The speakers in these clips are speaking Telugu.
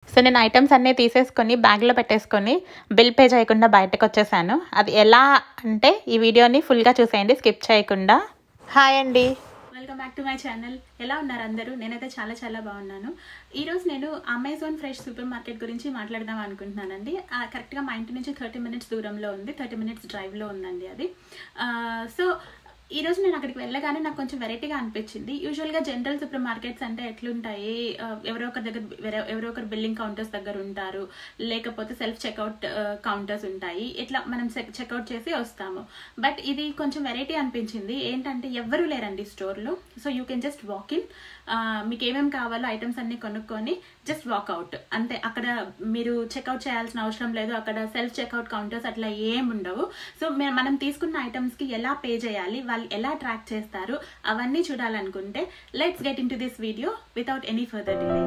సో నేను ఐటమ్స్ అన్నీ తీసేసుకొని బ్యాగ్లో పెట్టేసుకొని బిల్ పే చేయకుండా బయటకు వచ్చేసాను అది ఎలా అంటే ఈ వీడియోని ఫుల్గా చూసేయండి స్కిప్ చేయకుండా హాయ్ అండి welcome back to my channel ఎలా ఉన్నారు అందరూ నేనైతే చాలా చాలా బాగున్నాను ఈరోజు నేను అమెజాన్ ఫ్రెష్ సూపర్ మార్కెట్ గురించి మాట్లాడదాం అనుకుంటున్నానండి ఆ, కరెక్ట్గా మా ఇంటి నుంచి థర్టీ మినిట్స్ దూరంలో ఉంది థర్టీ మినిట్స్ డ్రైవ్లో ఉందండి అది ఆ, సో ఈరోజు నేను అక్కడికి వెళ్ళగానే నాకు కొంచెం వెరైటీగా అనిపించింది యూజువల్గా జనరల్ సూపర్ మార్కెట్స్ అంటే ఎట్లుంటాయి ఆ, ఎవరో ఒకరి దగ్గర వేరే- ఎవరో ఒకరు బిల్లింగ్ కౌంటర్స్ దగ్గర ఉంటారు లేకపోతే సెల్ఫ్ చెక్అవుట్ కౌంటర్స్ ఉంటాయి ఇట్లా మనం చెక్అవుట్ చేసి వస్తాము బట్ ఇది కొంచెం వెరైటీ అనిపించింది ఏంటంటే ఎవ్వరూ లేరండి స్టోర్లో so you can just walk in మీకు ఏమేమి కావాలో ఐటమ్స్ అన్ని కొనుక్కొని జస్ట్ వాక్అవుట్ అంతే అక్కడ మీరు చెక్అవుట్ చేయాల్సిన అవసరం లేదు అక్కడ సెల్ఫ్ చెక్అవుట్ కౌంటర్స్ అట్లా ఏం ఉండవు సో మే- మనం తీసుకున్న ఐటమ్స్కి ఎలా పే చేయాలి వాళ్ళు ఎలా ట్రాక్ చేస్తారు అవన్నీ చూడాలనుకుంటే let's get into this video without any further delay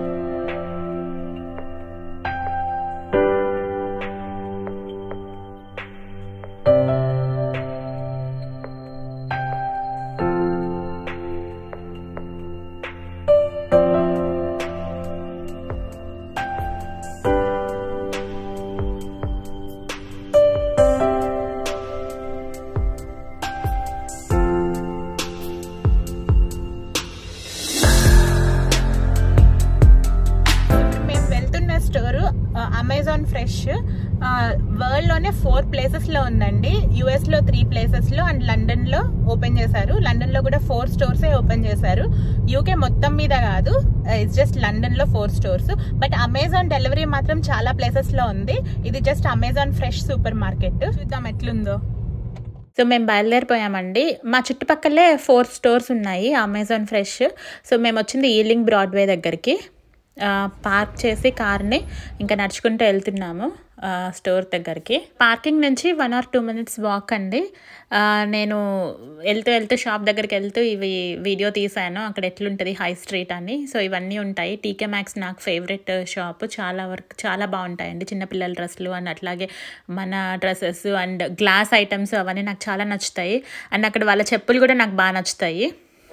మేము వెళ్తున్న స్టోరు అమెజాన్ ఫ్రెష్ వరల్డ్ లోనే ఫోర్ ప్లేసెస్ లో ఉందండి యుఎస్ లో త్రీ ప్లేసెస్ లో అండ్ లండన్ లో ఓపెన్ చేశారు లండన్ లో కూడా ఫోర్ స్టోర్స్ ఓపెన్ చేశారు యూకే మొత్తం మీద కాదు ఇట్స్ జస్ట్ లండన్ లో four stores but Amazon delivery మాత్రం చాలా ప్లేసెస్ లో ఉంది ఇది just Amazon fresh supermarket చూద్దాం ఎట్లుందో సో మేము బయలుదేరిపోయామండి మా చుట్టుపక్కలే ఫోర్ స్టోర్స్ ఉన్నాయి అమెజాన్ ఫ్రెష్ సో మేము వచ్చింది ఈలింగ్ బ్రాడ్వే దగ్గరికి ఆ, పార్క్ చేసి కార్ని ఇంకా నడుచుకుంటూ వెళ్తున్నాము ఆ, స్టోర్ దగ్గరికి పార్కింగ్ నుంచి one or two minutes walk అండి ఆ, నేను వెళ్తూ వెళ్తూ షాప్ దగ్గరికి వెళ్తూ ఇవి వీడియో తీసాను అక్కడ ఎట్లుంటుంది హై స్ట్రీట్ అని సో ఇవన్నీ ఉంటాయి టీకే మ్యాక్స్ నాకు ఫేవరెట్ షాప్ చాలా వరకు చాలా బాగుంటాయండి చిన్నపిల్లల డ్రెస్సులు అండ్ అట్లాగే మన డ్రెస్సెస్ అండ్ గ్లాస్ ఐటమ్స్ అవన్నీ నాకు చాలా నచ్చుతాయి అండ్ అక్కడ వాళ్ళ చెప్పులు కూడా నాకు బాగా నచ్చుతాయి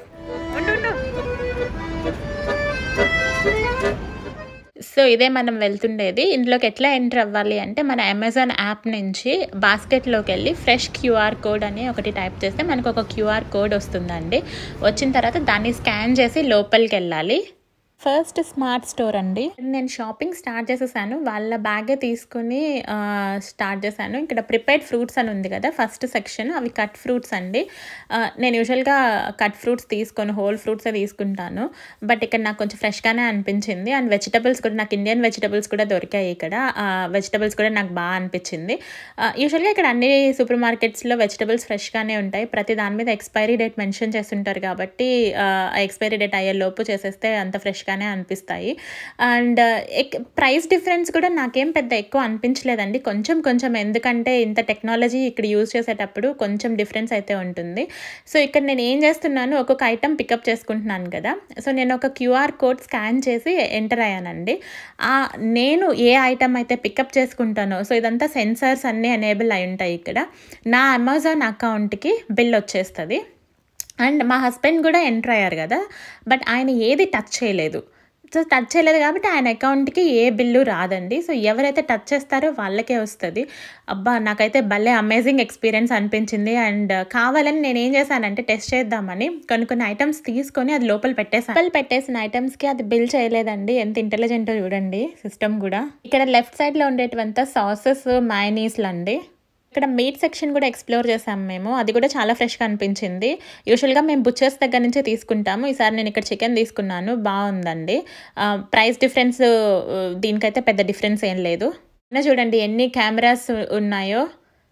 సో ఇదే మనం వెళ్తుండేది ఇందులోకి ఎట్లా ఎంటర్ అవ్వాలి అంటే మన అమెజాన్ యాప్ నుంచి బాస్కెట్లోకి వెళ్ళి ఫ్రెష్ క్యూఆర్ కోడ్ అని ఒకటి టైప్ చేస్తే మనకు ఒక క్యూఆర్ కోడ్ వస్తుందండి వచ్చిన తర్వాత దాన్ని స్కాన్ చేసి లోపలికి వెళ్ళాలి ఫస్ట్ స్మార్ట్ స్టోర్ అండి నేను షాపింగ్ స్టార్ట్ చేసేసాను వాళ్ళ బ్యాగే తీసుకుని ఆ, స్టార్ట్ చేశాను ఇక్కడ ప్రిపేర్డ్ ఫ్రూట్స్ అని ఉంది కదా ఫస్ట్ సెక్షన్ అవి కట్ ఫ్రూట్స్ అండి ఆ, నేను యూజువల్గా కట్ ఫ్రూట్స్ తీసుకొని హోల్ ఫ్రూట్సే తీసుకుంటాను బట్ ఇక్కడ నాకు కొంచెం ఫ్రెష్గానే అనిపించింది అండ్ వెజిటబుల్స్ కూడా నాకు ఇండియన్ వెజిటబుల్స్ కూడా దొరికాయి ఇక్కడ వెజిటబుల్స్ కూడా నాకు బాగా అనిపించింది యూజువల్గా ఇక్కడ అన్ని సూపర్ మార్కెట్స్లో వెజిటబుల్స్ ఫ్రెష్గానే ఉంటాయి ప్రతి దాని మీద ఎక్స్పైరీ డేట్ మెన్షన్ చేస్తుంటారు కాబట్టి ఆ ఎక్స్పైరీ డేట్ అయ్యే లోపు చేసేస్తే అంత ఫ్రెష్గానే అనిపిస్తాయి అండ్ ప్రైస్ డిఫరెన్స్ కూడా నాకేం పెద్ద ఎక్కువ అనిపించలేదండి కొంచెం కొంచెం ఎందుకంటే ఇంత టెక్నాలజీ ఇక్కడ యూజ్ చేసేటప్పుడు కొంచెం డిఫరెన్స్ అయితే ఉంటుంది సో ఇక్కడ నేను ఏం చేస్తున్నాను ఒక్కొక్క ఐటమ్ పికప్ చేసుకుంటున్నాను కదా సో నేను ఒక క్యూఆర్ కోడ్ స్కాన్ చేసి ఎంటర్ అయ్యానండి ఆ నేను ఏ ఐటమ్ అయితే పికప్ చేసుకుంటానో సో ఇదంతా సెన్సార్స్ అన్నీ ఎనేబుల్ అయి ఉంటాయి ఇక్కడ నా అమెజాన్ అకౌంట్కి బిల్ వచ్చేస్తుంది అండ్ మా హస్బెండ్ కూడా ఎంటర్ అయ్యారు కదా బట్ ఆయన ఏది టచ్ చేయలేదు సో టచ్ చేయలేదు కాబట్టి ఆయన అకౌంట్కి ఏ బిల్లు రాదండి సో ఎవరైతే టచ్ చేస్తారో వాళ్ళకే వస్తుంది అబ్బా నాకైతే భలే అమేజింగ్ ఎక్స్పీరియన్స్ అనిపించింది అండ్ కావాలని నేను ఏం చేశానంటే టెస్ట్ చేద్దామని కొన్ని కొన్ని ఐటమ్స్ తీసుకొని అది లోపల పెట్టేసాను లోపల పెట్టేసిన ఐటమ్స్కి అది బిల్ చేయలేదండి ఎంత ఇంటెలిజెంటో చూడండి సిస్టమ్ కూడా ఇక్కడ లెఫ్ట్ సైడ్లో ఉండేటువంటి సాసెస్ మైనీస్లు అండి ఇక్కడ మీట్ సెక్షన్ కూడా ఎక్స్ప్లోర్ చేసాం మేము అది కూడా చాలా ఫ్రెష్గా అనిపించింది యూజువల్గా మేము బుచ్చర్స్ దగ్గర నుంచే తీసుకుంటాము ఈసారి నేను ఇక్కడ చికెన్ తీసుకున్నాను బాగుందండి ప్రైస్ డిఫరెన్స్ దీనికైతే పెద్ద డిఫరెన్స్ ఏం లేదు ఇంకా చూడండి ఎన్ని కెమెరాస్ ఉన్నాయో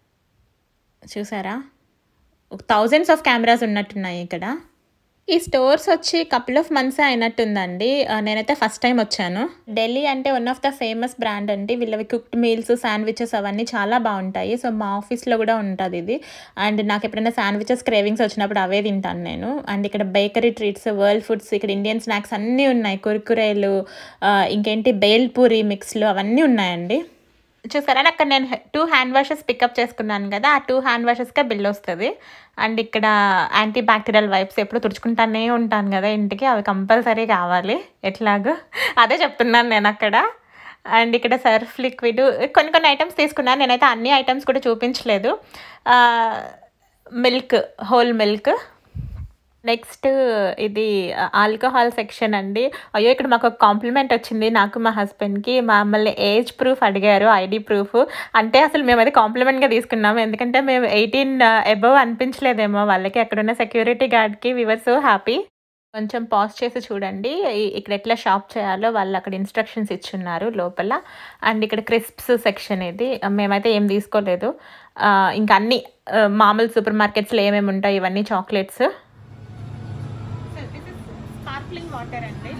చూసారా థౌజండ్స్ ఆఫ్ కెమెరాస్ ఉన్నట్టున్నాయి ఇక్కడ ఈ స్టోర్స్ వచ్చి కపుల్ ఆఫ్ మంత్స్ అయినట్టుందండి ఆ, నేనైతే ఫస్ట్ టైం వచ్చాను ఢిల్లీ అంటే one of the famous brand అండి వీళ్ళవి కుక్డ్ మీల్స్ శాండ్విచెస్ అవన్నీ చాలా బాగుంటాయి సో మా ఆఫీస్లో కూడా ఉంటుంది ఇది అండ్ నాకు ఎప్పుడైనా శాండ్విచెస్ క్రేవింగ్స్ వచ్చినప్పుడు అవే తింటాను నేను అండ్ ఇక్కడ బేకరీ ట్రీట్స్ వరల్డ్ ఫుడ్స్ ఇక్కడ ఇండియన్ స్నాక్స్ అన్నీ ఉన్నాయి కుర్కురేలు ఆ, ఇంకేంటి బేల్పూరి మిక్స్లు అవన్నీ ఉన్నాయండి చూసారా అక్కడ నేను టూ హ్యాండ్ వాషెస్ పికప్ చేసుకున్నాను కదా ఆ టూ హ్యాండ్ వాషెస్కే బిల్ వస్తుంది అండ్ ఇక్కడ యాంటీ బ్యాక్టీరియల్ వైప్స్ ఎప్పుడు తుడుచుకుంటానే ఉంటాను కదా ఇంటికి అవి కంపల్సరీ కావాలి ఎట్లాగో అదే చెప్తున్నాను నేను అక్కడ అండ్ ఇక్కడ సర్ఫ్ లిక్విడ్ కొన్ని కొన్ని ఐటమ్స్ తీసుకున్నాను నేనైతే అన్ని ఐటమ్స్ కూడా చూపించలేదు మిల్క్ హోల్ మిల్క్ నెక్స్ట్ ఇది ఆల్కహాల్ సెక్షన్ అండి అయ్యో ఇక్కడ మాకు ఒక కాంప్లిమెంట్ వచ్చింది నాకు మా హస్బెండ్కి మమ్మల్ని ఏజ్ ప్రూఫ్ అడిగారు ఐడి ప్రూఫ్ అంటే అసలు మేమైతే కాంప్లిమెంట్గా తీసుకున్నాము ఎందుకంటే మేము ఎయిటీన్ అబవ్ అనిపించలేదేమో వాళ్ళకి అక్కడ ఉన్న సెక్యూరిటీ గార్డ్కి వివర్ సో హ్యాపీ కొంచెం పాజ్ చేసి చూడండి ఇ- ఇక్కడ ఎట్లా షాప్ చేయాలో వాళ్ళు అక్కడ ఇన్స్ట్రక్షన్స్ ఇచ్చున్నారు లోపల అండ్ ఇక్కడ క్రిస్ప్స్ సెక్షన్ ఇది మేమైతే ఏం తీసుకోలేదు ఆ, ఇంకా అన్ని ఆ, మామూలు సూపర్ మార్కెట్స్లో ఏమేమి ఉంటాయి ఇవన్నీ చాక్లెట్స్ స్పార్క్లింగ్ వాటర్ అండి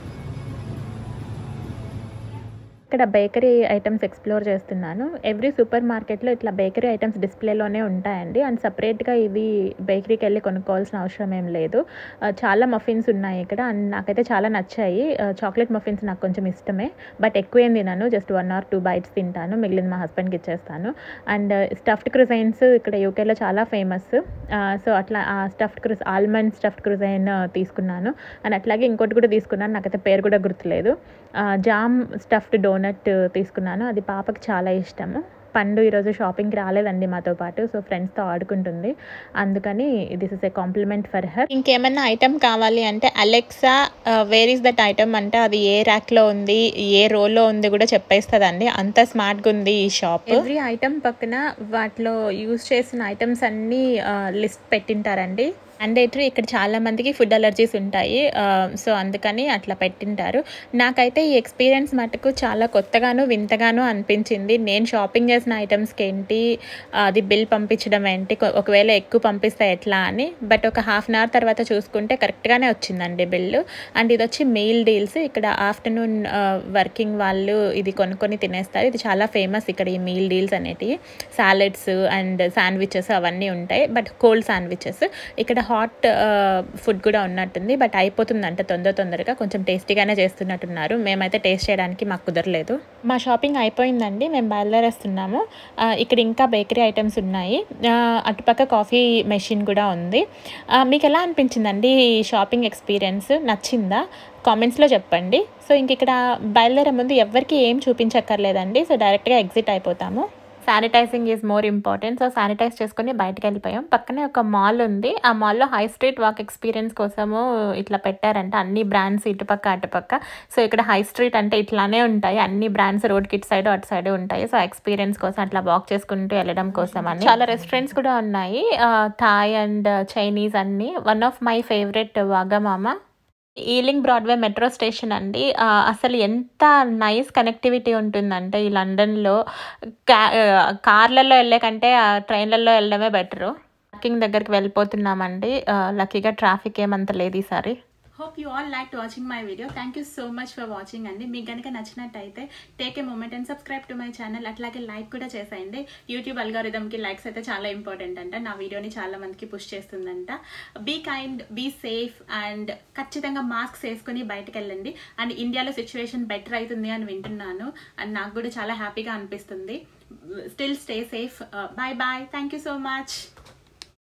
ఇక్కడ బేకరీ ఐటమ్స్ ఎక్స్ప్లోర్ చేస్తున్నాను ఎవ్రీ సూపర్ మార్కెట్లో ఇట్లా బేకరీ ఐటమ్స్ డిస్ప్లేలోనే ఉంటాయండి అండ్ సపరేట్గా ఇవి బేకరీకి వెళ్ళి కొనుక్కోవాల్సిన అవసరం ఏం లేదు ఆ, చాలా మఫిన్స్ ఉన్నాయి ఇక్కడ అండ్ నాకైతే చాలా నచ్చాయి చాక్లెట్ మఫిన్స్ నాకు కొంచెం ఇష్టమే బట్ ఎక్కువ ఏం తినాను just one or two bites తింటాను మిగిలిన మా హస్బెండ్కి ఇచ్చేస్తాను అండ్ స్టఫ్డ్ క్రుజైన్స్ ఇక్కడ యూకేలో చాలా ఫేమస్ సో అట్లా ఆ stuffed croissant almond stuffed croissant తీసుకున్నాను అండ్ అట్లాగే ఇంకోటి కూడా తీసుకున్నాను నాకైతే పేరు కూడా గుర్తులేదు ఆ, జామ్ స్టఫ్డ్ డోనట్ తీసుకున్నాను అది పాపకి చాలా ఇష్టము పండు ఈరోజు షాపింగ్కి రాలేదండి మాతో పాటు సో ఫ్రెండ్స్తో ఆడుకుంటుంది అందుకని this is a compliment for her ఇంకేమన్నా ఐటమ్ కావాలి అంటే Alexa where is that item అంటే అది ఏ ర్యాక్లో ఉంది ఏ రోలో ఉంది కూడా చెప్పేస్తుందండి అంత స్మార్ట్గా ఉంది ఈ షాప్ ఎవ్రీ ఐటమ్ పక్కన వాటిలో యూజ్ చేసిన ఐటమ్స్ అన్నీ లిస్ట్ పెట్టింటారండి అండేటరీ ఇక్కడ చాలా మందికి ఫుడ్ అలర్జీస్ ఉంటాయి సో అందుకని అట్లా పెట్టింటారు నాకైతే ఈ ఎక్స్పీరియన్స్ మటుకు చాలా కొత్తగాను వింతగాను అనిపించింది నేను షాపింగ్ చేసిన ఐటమ్స్కి ఏంటి ఆ, అది బిల్ పంపించడం ఏంటి కొ- ఒకవేళ ఎక్కువ పంపిస్తే ఎట్లా అని బట్ ఒక హాఫ్ అన్ అవర్ తర్వాత చూసుకుంటే కరెక్ట్గానే వచ్చిందండి బిల్లు అండ్ ఇది వచ్చి మీల్ డీల్స్ ఇక్కడ ఆఫ్టర్నూన్ వర్కింగ్ వాళ్ళు ఇది కొనుక్కొని తినేస్తారు ఇది చాలా ఫేమస్ ఇక్కడ ఈ మీల్ డీల్స్ అనేటివి సాలెడ్స్ అండ్ శాండ్విచెస్ అవన్నీ ఉంటాయి బట్ కోల్డ్ శాండ్విచెస్ ఇక్కడ హాట్ ఫుడ్ కూడా ఉన్నట్టుంది బట్ అయిపోతుందంట తొందర తొందరగా కొంచెం టేస్టీగానే చేస్తున్నట్టున్నారు మేమైతే టేస్ట్ చేయడానికి మాకు కుదరలేదు మా షాపింగ్ అయిపోయిందండి మేము బయలుదేరేస్తున్నాము ఆ, ఇక్కడ ఇంకా బేకరీ ఐటమ్స్ ఉన్నాయి ఆ, అటుపక్క కాఫీ మెషిన్ కూడా ఉంది ఆ, మీకు ఎలా అనిపించిందండి ఈ షాపింగ్ ఎక్స్పీరియన్స్ నచ్చిందా కామెంట్స్లో చెప్పండి సో ఇంక ఇక్కడ బయలుదేరే ముందు ఎవరికి ఏం చూపించక్కర్లేదండి సో డైరెక్ట్గా ఎగ్జిట్ అయిపోతాము sanitising is more important so sanitise చేసుకొని బయటకు వెళ్ళిపోయాం పక్కనే ఒక మాల్ ఉంది ఆ మాల్లో హై స్ట్రీట్ వాక్ ఎక్స్పీరియన్స్ కోసము ఇట్లా పెట్టారంట అన్ని బ్రాండ్స్ ఇటుపక్క అటుపక్క సో ఇక్కడ హై స్ట్రీట్ అంటే ఇట్లానే ఉంటాయి అన్ని బ్రాండ్స్ రోడ్ కిట్ సైడ్ అటు సైడ్ ఉంటాయి సో ఎక్స్పీరియన్స్ కోసం అట్లా వాక్ చేసుకుంటూ వెళ్ళడం కోసం అని చాలా రెస్టారెంట్స్ కూడా ఉన్నాయి థాయ్ అండ్ చైనీస్ అన్ని one of my favourite Wagamama Ealing Broadway metro station అండి ఆ, అసలు ఎంత నైస్ కనెక్టివిటీ ఉంటుందంటే ఈ లండన్లో కా కార్లలో వెళ్ళే కంటే ఆ ట్రైన్లలో వెళ్ళడమే బెటరు పార్కింగ్ దగ్గరికి వెళ్ళిపోతున్నామండి ఆ, లక్కీగా ట్రాఫిక్ ఏమంత లేదు ఈసారి hope you all like watching my video thank you so much for watching అండి మీకు కనుక నచ్చినట్టయితే take a moment and subscribe to my channel అట్లాగే లైక్ కూడా చేసేయండి యూట్యూబ్ అల్గారిథంకి లైక్స్ అయితే చాలా ఇంపార్టెంట్ అంట నా వీడియోని చాలా మందికి పుష్ చేస్తుందంట be kind be safe and ఖచ్చితంగా మాస్క్స్ వేసుకొని బయటకు వెళ్ళండి అండ్ ఇండియాలో సిచ్యువేషన్ బెటర్ అవుతుంది అని వింటున్నాను అండ్ నాకు కూడా చాలా హ్యాపీగా అనిపిస్తుంది still stay safe bye bye thank you so much